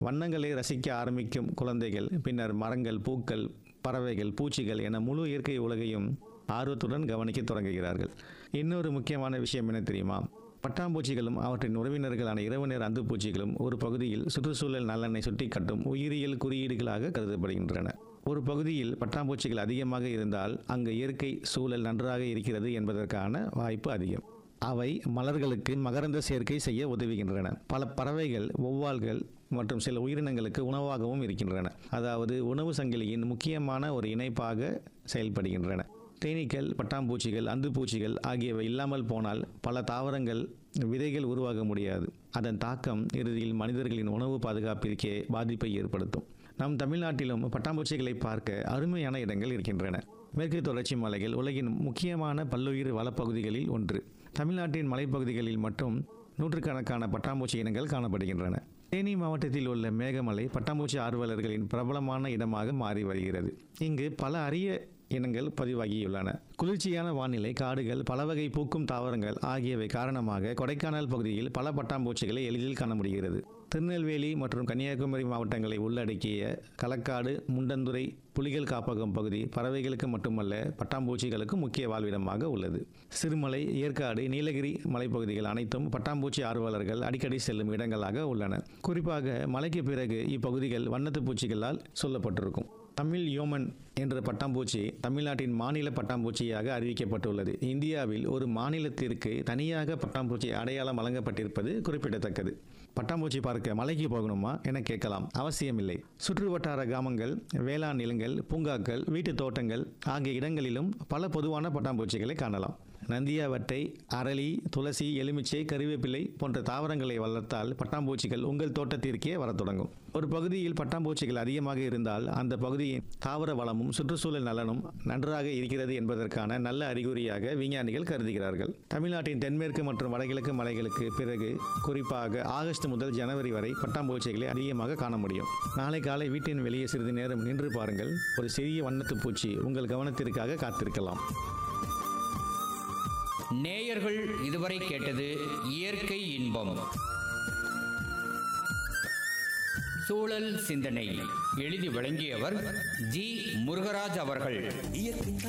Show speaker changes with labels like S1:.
S1: வண்ணங்களை ரசிக்க ஆரம்பிக்கும் குழந்தைகள் பின்னர் மரங்கள் பூக்கள் பறவைகள் பூச்சிகள் என முழு இயற்கை உலகையும் ஆர்வத்துடன் கவனிக்க தொடங்குகிறார்கள் இன்னொரு முக்கியமான விஷயம் என்ன தெரியுமா பட்டாம்பூச்சிகளும் அவற்றின் உறவினர்களான இரவு நேர அந்துப்பூச்சிகளும் ஒரு பகுதியில் சுற்றுச்சூழல் நலனை சுட்டிக்காட்டும் உயிரியல் குறியீடுகளாக கருதப்படுகின்றன ஒரு பகுதியில் பட்டாம்பூச்சிகள் அதிகமாக இருந்தால் அங்கு இயற்கை சூழல் நன்றாக இருக்கிறது என்பதற்கான வாய்ப்பு அதிகம் அவை மலர்களுக்கு மகரந்த சேர்க்கை செய்ய உதவுகின்றன பல பறவைகள் வௌவால்கள் மற்றும் சில உயிரினங்களுக்கு உணவாகவும் இருக்கின்றன அதாவது உணவு சங்கிலியின் முக்கியமான ஒரு இணைப்பாக செயல்படுகின்றன தேனீக்கள் பட்டாம்பூச்சிகள் அந்துப்பூச்சிகள் ஆகியவை இல்லாமல் போனால் பல தாவரங்கள் விதைகள் உருவாக முடியாது அதன் தாக்கம் இறுதியில் மனிதர்களின் உணவு பாதுகாப்பிற்கே பாதிப்பை ஏற்படுத்தும் நம் தமிழ்நாட்டிலும் பட்டாம்பூச்சிகளை பார்க்க அருமையான இடங்கள் இருக்கின்றன மேற்கு தொடர்ச்சி மலைகள் உலகின் முக்கியமான பல்லுயிர் வளப்பகுதிகளில் ஒன்று தமிழ்நாட்டின் மலைப்பகுதிகளில் மட்டும் நூற்றுக்கணக்கான பட்டாம்பூச்சி இனங்கள் காணப்படுகின்றன தேனி மாவட்டத்தில் உள்ள மேகமலை பட்டாம்பூச்சி ஆர்வலர்களின் பிரபலமான இடமாக மாறி வருகிறது இங்கு பல அரிய இனங்கள் பதிவாகியுள்ளன குளிர்ச்சியான வானிலை காடுகள் பல வகை பூக்கும் தாவரங்கள் ஆகியவை காரணமாக கொடைக்கானல் பகுதியில் பல பட்டாம்பூச்சிகளை எளிதில் காண முடிகிறது திருநெல்வேலி மற்றும் கன்னியாகுமரி மாவட்டங்களை உள்ளடக்கிய களக்காடு முண்டந்துறை புலிகள் காப்பகம் பகுதி பறவைகளுக்கு மட்டுமல்ல பட்டாம்பூச்சிகளுக்கு முக்கிய வாழ்விடமாக உள்ளது சிறுமலை ஏற்காடு நீலகிரி மலைப்பகுதிகள் அனைத்தும் பட்டாம்பூச்சி ஆர்வலர்கள் அடிக்கடி செல்லும் இடங்களாக உள்ளன குறிப்பாக மலைக்கு பிறகு இப்பகுதிகள் வண்ணத்து பூச்சிகளால் சொல்லப்பட்டிருக்கும் தமிழ் யோமன் என்ற பட்டாம்பூச்சி தமிழ்நாட்டின் மாநில பட்டாம்பூச்சியாக அறிவிக்கப்பட்டுள்ளது இந்தியாவில் ஒரு மாநிலத்திற்கு தனியாக பட்டாம்பூச்சி அடையாளம் வழங்கப்பட்டிருப்பது குறிப்பிடத்தக்கது பட்டாம்பூச்சி பார்க்க மலைக்கு போகணுமா என கேட்கலாம் அவசியமில்லை சுற்று வட்டார கிராமங்கள் வேளாண் நிலங்கள் பூங்காக்கள் வீட்டு தோட்டங்கள் ஆகிய இடங்களிலும் பல பொதுவான பட்டாம்பூச்சிகளை காணலாம் நந்தியாவட்டை அரளி துளசி எலுமிச்சை கருவேப்பிலை போன்ற தாவரங்களை வளர்த்தால் பட்டாம்பூச்சிகள் உங்கள் தோட்டத்திற்கே வரத் தொடங்கும் ஒரு பகுதியில் பட்டாம்பூச்சிகள் அதிகமாக இருந்தால் அந்த பகுதியின் தாவர வளமும் சுற்றுச்சூழல் நலனும் நன்றாக இருக்கிறது என்பதற்கான நல்ல அறிகுறியாக விஞ்ஞானிகள் கருதுகிறார்கள் தமிழ்நாட்டின் தென்மேற்கு மற்றும் வடகிழக்கு மலைகளுக்கு பிறகு குறிப்பாக ஆகஸ்ட் முதல் ஜனவரி வரை பட்டாம்பூச்சிகளை அதிகமாக காண முடியும் நாளை காலை வீட்டின் வெளியே சிறிது நேரம் நின்று பாருங்கள் ஒரு சிறிய வண்ணத்து பூச்சி உங்கள் கவனத்திற்காக காத்திருக்கலாம்
S2: நேயர்கள் இதுவரை கேட்டது இயற்கை இன்பம் சூழல் சிந்தனை எழுதி வழங்கியவர் ஜி முருகராஜ் அவர்கள்
S3: இயற்கை